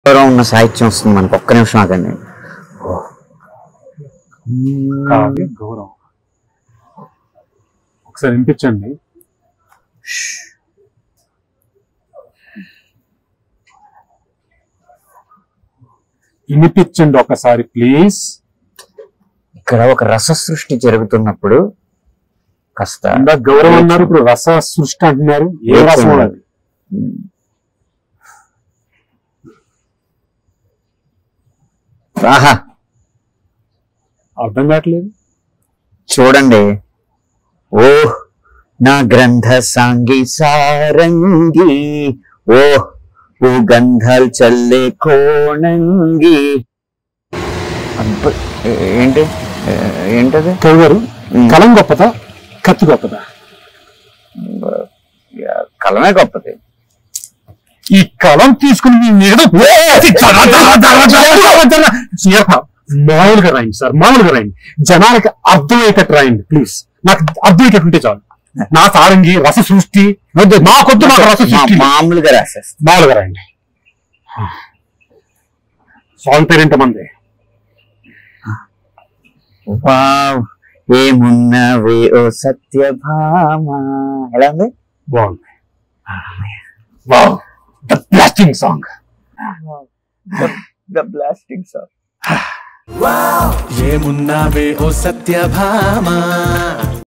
ఎవరో ఉన్న సాహిత్యం వస్తుంది మనకు ఒక్క నిమిషం ఆగండి కావ్య గౌరవం ఒకసారి వినిపించండి వినిపించండి ఒకసారి ప్లీజ్ ఇక్కడ ఒక రస సృష్టి జరుగుతున్నప్పుడు కాస్త ఇందాక గౌరవం అన్నారు ఇప్పుడు రస సృష్టి అంటున్నారు ఏ రసం అది ఆహా అర్థం కావట్లేదు చూడండి ఓ నా గ్రంథ సాంగి సారంగి ఓ ఓ గంధాలు చల్లే కోణంగి అబ్బ, ఏంటి ఏంటది కవి గారు ఉమ్. కలం గొప్పదా కత్తి గొప్పదా కలమే గొప్పది ఈ కలం తీసుకుని మీ మీద మామూలుగా రాయండి సార్ మామూలుగా రాయండి జనాలకి అర్థమయ్యేటట్టు రాయండి ప్లీజ్ నాకు అర్థమయ్యేటట్టు ఉంటే చాలు నా సారంగి రస సృష్టి వద్దు, నాకొద్దు నాకు రస మా- సృష్టి మామూలుగా రాసేస్తా మామూలుగా రాయండి సాంగ్ పేరేంట మంది వావ్ ఏమున్నవే ఓ సత్యభామ ఎలా ఉంది బాగుంది wow the blasting song the blasting song ఏమున్నావే ఓ సత్యభామ